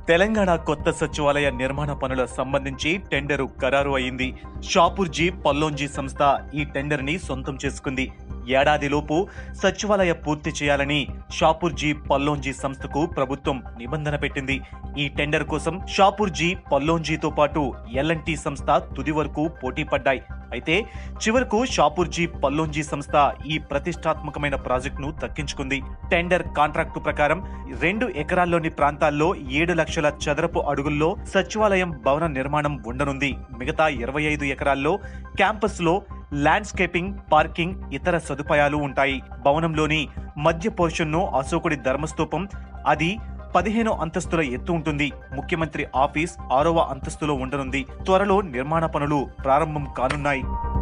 తెలంగాణ కొత్త సచివాలయ నిర్మాణ పనుల సంబంధించి టెండరు ఖరారు అయింది షాపూర్జీ పల్లోంజీ సంస్థ ఈ టెండర్ ని సొంతం చేసుకుంది ఏడాదిలోపు సచివాలయ పూర్తి చేయాలని షాపూర్జీ పల్లోంజీ సంస్థకు ప్రభుత్వం నిబంధన పెట్టింది ఈ టెండర్ కోసం షాపూర్జీ పల్లోంజీతో పాటు ఎల్ఎన్టీ సంస్థ తుది వరకు పోటీ పడ్డాయి అయితే చివరకు షాపూర్జీ పల్లోంజీ సంస్థ ఈ ప్రతిష్టాత్మకమైన ప్రాజెక్టును దక్కించుకుంది టెండర్ కాంట్రాక్టు ప్రకారం రెండు ఎకరాల్లోని ప్రాంతాల్లో ఏడు లక్షల చదరపు అడుగుల్లో సచివాలయం భవన నిర్మాణం ఉండనుంది మిగతా ఇరవై ఐదు ఎకరాల్లో క్యాంపస్ లో ల్యాండ్స్కేపింగ్ పార్కింగ్ ఇతర సదుపాయాలు ఉంటాయి భవనంలోని మధ్య పోర్షన్ ను అశోకుడి ధర్మస్తూపం అది పదిహేను అంతస్తుల ఎత్తు ఉంటుంది ముఖ్యమంత్రి ఆఫీస్ ఆరవ అంతస్తులో ఉండనుంది త్వరలో నిర్మాణ పనులు ప్రారంభం కానున్నాయి